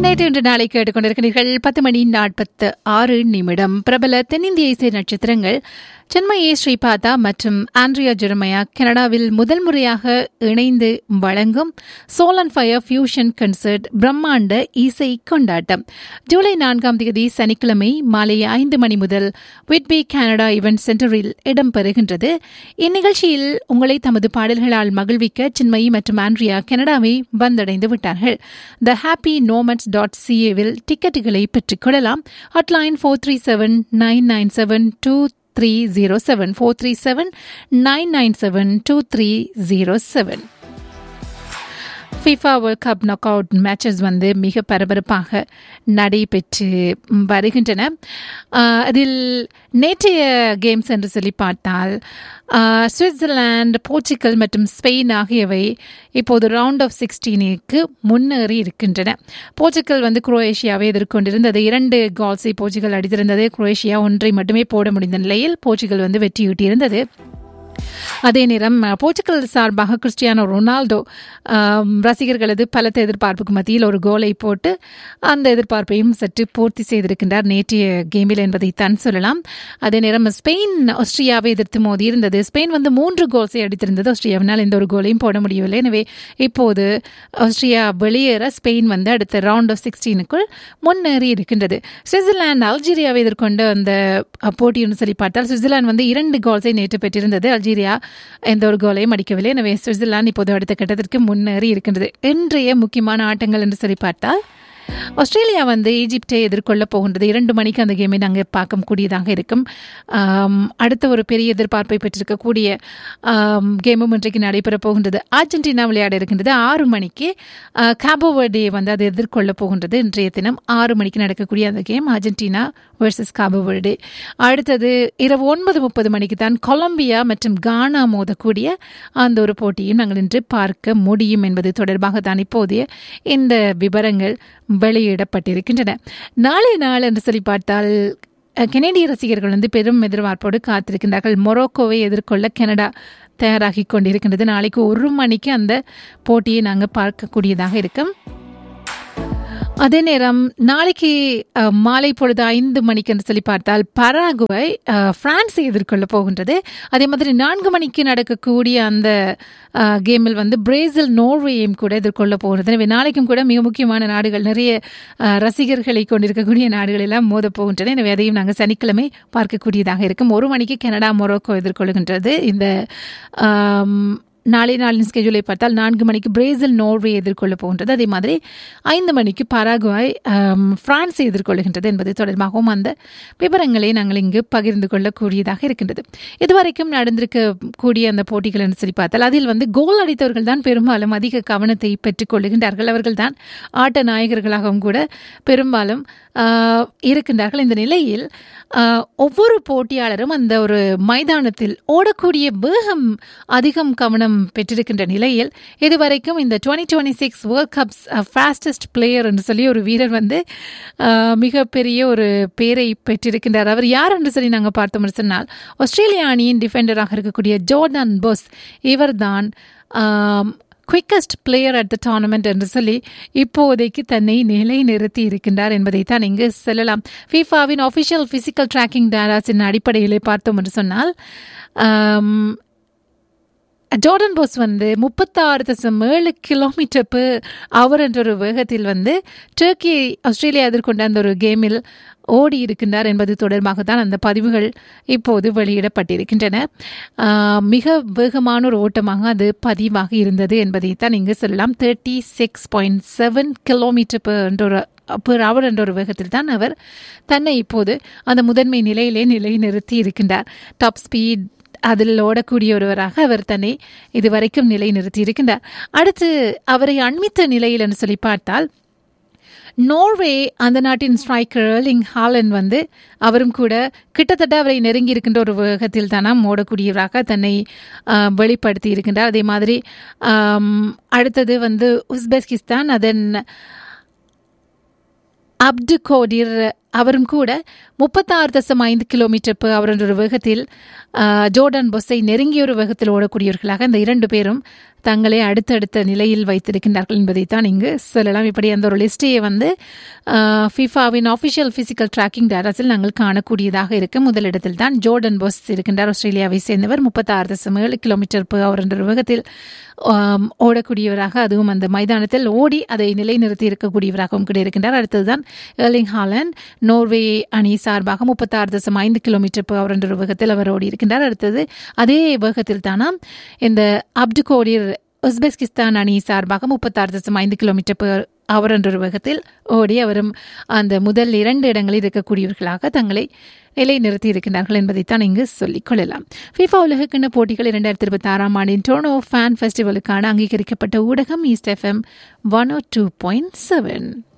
நேற்று இன்று நாளை கேட்டுக்கொண்டிருக்கிறீர்கள் பத்து மணி நாற்பத்து ஆறு நிமிடம் பிரபல தென்னிந்திய இசை நட்சத்திரங்கள் சென்மயே ஸ்ரீபாதா மற்றும் ஆண்ட்ரியா ஜெரமையா கனடாவில் முதல் முறையாக இணைந்து வழங்கும் soul and fire fusion concert பிரம்மாண்ட இசை கொண்டாட்டம் ஜூலை நான்காம் தேதி சனிக்கிழமை மாலை ஐந்து மணி முதல் விட்பி கனடா இவெண்ட் சென்டரில் இடம்பெறுகின்றது இந்நிகழ்ச்சியில் உங்களை தமது பாடல்களால் மகிழ்விக்க சின்மயி மற்றும் ஆண்ட்ரியா கனடாவை வந்தடைந்து விட்டார்கள் த ஹாப்பி நோமன்ஸ் டாட் சிஏவில் டிக்கெட்டுகளை பெற்றுக்கொள்ளலாம் hotline four three seven nine nine seven two three zero seven four three seven nine nine seven two three zero seven FIFA world cup knock out matches வந்து மிக பரபரப்பாக நடைபெற்று வருகின்றன அதில் நேற்றைய கேம்ஸ் என்று சொல்லி பார்த்தால் சுவிட்சர்லாந்து போர்ச்சுகல் மற்றும் ஸ்பெயின் ஆகியவை இப்போது ரவுண்ட் ஆஃப் சிக்ஸ்டீனுக்கு முன்னேறி இருக்கின்றன போர்ச்சுகல் வந்து குரோஏஷியாவை எதிர்கொண்டிருந்தது இரண்டு கால்ஸை போர்ச்சுகல் அடித்திருந்தது குரோஏஷியா ஒன்றை மட்டுமே போட முடிந்த நிலையில் போர்ச்சுகல் வந்து வெற்றியீட்டியிருந்தது அதே நேரம் போர்ச்சுகல் சார்பாக கிறிஸ்டியானோ ரொனால்டோ ரசிகர்களது பலத்த எதிர்பார்ப்புக்கு மத்தியில் ஒரு கோலை போட்டு அந்த எதிர்பார்ப்பையும் சற்று பூர்த்தி செய்திருக்கின்றார் நேற்றைய கேமில் என்பதைத்தான் சொல்லலாம் அதே நேரம் ஸ்பெயின் ஆஸ்திரியாவை எதிர்த்து மோதி இருந்தது ஸ்பெயின் வந்து மூன்று கோல்ஸை அடித்திருந்தது ஆஸ்திரியாவினால் எந்த ஒரு கோலையும் போட முடியவில்லை எனவே இப்போது ஆஸ்திரியா வெளியேற ஸ்பெயின் வந்து அடுத்த ரவுண்ட் ஆஃப் சிக்ஸ்டீனுக்குள் முன்னேறி இருக்கின்றது சுவிட்சர்லாந்து அல்ஜீரியாவை எதிர்கொண்ட அந்த போட்டின்னு சொல்லி பார்த்தால் சுவிட்சர்லாந்து வந்து இரண்டு கோல்ஸை நேற்று பெற்றிருந்தது அல்ஜீரியா எந்த ஒரு கோலையும் அடிக்கவில்லை எனவே சுவிட்சர்லாந்து இப்போது அடுத்த கட்டத்திற்கு முன்னேறி இருக்கின்றது இன்றைய முக்கியமான ஆட்டங்கள் என்று சொல்லி பார்த்தால் ஆஸ்திரேலியா வந்து ஈஜிப்டை எதிர்கொள்ள போகின்றது இரண்டு மணிக்கு அந்த கேமை நாங்கள் பார்க்கக்கூடியதாக இருக்கும் அடுத்த ஒரு பெரிய எதிர்பார்ப்பை பெற்றிருக்கக்கூடிய கேமும் இன்றைக்கு நடைபெற போகின்றது அர்ஜென்டினா விளையாட இருக்கின்றது ஆறு மணிக்கு காபோவர்டே வந்து அதை எதிர்கொள்ள போகின்றது இன்றைய தினம் ஆறு மணிக்கு நடக்கக்கூடிய அந்த கேம் அர்ஜென்டினா வர்சஸ் காபோவர்டே அடுத்தது இரவு ஒன்பது முப்பது மணிக்கு தான் கொலம்பியா மற்றும் கானா மோதக்கூடிய அந்த ஒரு போட்டியும் நாங்கள் இன்று பார்க்க முடியும் என்பது தொடர்பாக தான் இப்போதைய இந்த விவரங்கள் வெளியிடப்பட்டிருக்கின்றன நாளைய நாள் என்று சொல்லி பார்த்தால் கெனடிய ரசிகர்கள் வந்து பெரும் எதிர்பார்ப்போடு காத்திருக்கின்றார்கள் மொரோக்கோவை எதிர்கொள்ள கனடா தயாராகி கொண்டிருக்கின்றது நாளைக்கு ஒரு மணிக்கு அந்த போட்டியை நாங்கள் பார்க்கக்கூடியதாக இருக்கும் அதே நேரம் நாளைக்கு மாலை பொழுது ஐந்து மணிக்கு என்று சொல்லி பார்த்தால் பராகுவை பிரான்ஸை எதிர்கொள்ள போகின்றது அதே மாதிரி நான்கு மணிக்கு நடக்கக்கூடிய அந்த கேமில் வந்து பிரேசில் நோர்வேயும் கூட எதிர்கொள்ள போகிறது எனவே நாளைக்கும் கூட மிக முக்கியமான நாடுகள் நிறைய ரசிகர்களை கொண்டிருக்கக்கூடிய நாடுகள் எல்லாம் மோத போகின்றன எனவே அதையும் நாங்கள் சனிக்கிழமை பார்க்கக்கூடியதாக இருக்கும் ஒரு மணிக்கு கனடா மொரோக்கோ எதிர்கொள்கின்றது இந்த நாளை நாளின் ஸ்கெடியூலை பார்த்தால் நான்கு மணிக்கு பிரேசில் நோர்வே எதிர்கொள்ள போகின்றது அதே மாதிரி ஐந்து மணிக்கு பராகுவாய் பிரான்ஸை எதிர்கொள்கின்றது என்பது தொடர்பாகவும் அந்த விவரங்களை நாங்கள் இங்கு பகிர்ந்து கொள்ளக்கூடியதாக இருக்கின்றது இதுவரைக்கும் நடந்திருக்கக்கூடிய அந்த போட்டிகள் என்று சொல்லி பார்த்தால் அதில் வந்து கோல் அடித்தவர்கள் தான் பெரும்பாலும் அதிக கவனத்தை பெற்றுக் கொள்ளுகின்றார்கள் அவர்கள் தான் ஆட்ட நாயகர்களாகவும் கூட பெரும்பாலும் இருக்கின்றார்கள் இந்த நிலையில் ஒவ்வொரு போட்டியாளரும் அந்த ஒரு மைதானத்தில் ஓடக்கூடிய வேகம் அதிகம் கவனம் பெற்றிருக்கின்ற நிலையில் இதுவரைக்கும் இந்த twenty twenty six world cups fastest player என்று சொல்லி ஒரு வீரர் வந்து மிகப்பெரிய ஒரு பேரை பெற்றிருக்கின்றார் அவர் யார் என்று சொல்லி நாங்கள் பார்த்தோம்னு சொன்னால் ஆஸ்திரேலியா அணியின் டிஃபெண்டராக இருக்கக்கூடிய ஜோர்டன் போஸ் இவர்தான் quickest player at the tournament என்று சொல்லி இப்போதைக்கு தன்னை நிலை நிறுத்தி இருக்கின்றார் என்பதைத்தான் இங்கு சொல்லலாம் ஃபீஃபாவின் ஆஃபிஷியல் பிசிக்கல் ட்ராக்கிங் டேட்டாஸின் அடிப்படையிலே பார்த்தோம் என்று சொன்னால் ஜோர்டன் போஸ் வந்து முப்பத்தாறு தசம் ஏழு கிலோமீட்டர் பெர் அவர் என்ற ஒரு வேகத்தில் வந்து டர்க்கி ஆஸ்திரேலியா எதிர்கொண்ட அந்த ஒரு கேமில் ஓடி இருக்கின்றார் என்பது தொடர்பாக தான் அந்த பதிவுகள் இப்போது வெளியிடப்பட்டிருக்கின்றன மிக வேகமான ஒரு ஓட்டமாக அது பதிவாக இருந்தது என்பதைத்தான் இங்கு சொல்லலாம் thirty six point seven kilometre per என்ற ஒரு பெர் அவர் என்ற ஒரு வேகத்தில் தான் அவர் தன்னை இப்போது அந்த முதன்மை நிலையிலே நிலைநிறுத்தி இருக்கின்றார் டாப் ஸ்பீட் அதில் ஓடக்கூடிய ஒருவராக அவர் தன்னை இதுவரைக்கும் நிலை நிறுத்தி இருக்கின்றார் அடுத்து அவரை அண்மித்த நிலையில் என்று சொல்லி பார்த்தால் நோர்வே அந்த நாட்டின் ஸ்ட்ரைக்கர் லிங் ஹாலன் வந்து அவரும் கூட கிட்டத்தட்ட அவரை நெருங்கி இருக்கின்ற ஒரு வேகத்தில் தானாம் ஓடக்கூடியவராக தன்னை வெளிப்படுத்தி இருக்கின்றார் அதே மாதிரி அடுத்தது வந்து உஸ்பெஸ்கிஸ்தான் அதன் அப்டு கோடிர் அவரும் கூட முப்பத்தாறு தசம் ஐந்து கிலோமீட்டர் per hour என்ற ஒரு வேகத்தில் ஆஹ், ஜோர்டன் பொஸ்ஸை நெருங்கிய ஒரு வேகத்தில் ஓடக்கூடியவர்களாக இந்த இரண்டு பேரும் தங்களை அடுத்தடுத்த நிலையில் வைத்திருக்கின்றார்கள் என்பதைத்தான் இங்கு சொல்லலாம் இப்படி அந்த ஒரு லிஸ்டையை வந்து ஃபிஃபாவின் ஆஃபிஷியல் ஃபிசிக்கல் ட்ராக்கிங் டேட்டாஸில் நாங்கள் காணக்கூடியதாக இருக்கு முதலிடத்தில் தான் ஜோர்டன் போஸ் இருக்கின்றார் ஆஸ்திரேலியாவை சேர்ந்தவர் முப்பத்தாறு தசம் ஏழு கிலோமீட்டர் per hour என்ற ஒரு வேகத்தில் ஆம், ஓடக்கூடியவராக அதுவும் அந்த மைதானத்தில் ஓடி அதை நிலைநிறுத்தி இருக்கக்கூடியவராகவும் கூட இருக்கின்றார் அடுத்ததுதான் எர்லிங் ஹாலண்ட் நோர்வே அணி சார்பாக முப்பத்தாறு தசம் ஐந்து கிலோமீட்டர் per hour என்ற ஒரு வேகத்தில் அவர் ஓடி இருக்கின்றார் அடுத்தது அதே வேகத்தில் தானாம் இந்த அப்டுகோடிர் உஸ்பெஸ்கிஸ்தான் அணி சார்பாக முப்பத்தாறு தசம் ஐந்து கிலோமீட்டர் per அவர் என்ற ஒரு வேகத்தில் ஓடி அவரும் அந்த முதல் இரண்டு இடங்களில் இருக்கக்கூடியவர்களாக தங்களை நிலைநிறுத்தி இருக்கின்றார்கள் என்பதைத்தான் இங்கு சொல்லிக் கொள்ளலாம் ஃபிஃபா உலகக்கிண்ண போட்டிகள் இரண்டாயிரத்தி இருபத்தி ஆறாம் ஆண்டின் டோனோ ஃபேன் ஃபெஸ்டிவலுக்கான அங்கீகரிக்கப்பட்ட ஊடகம் east FM one O two point seven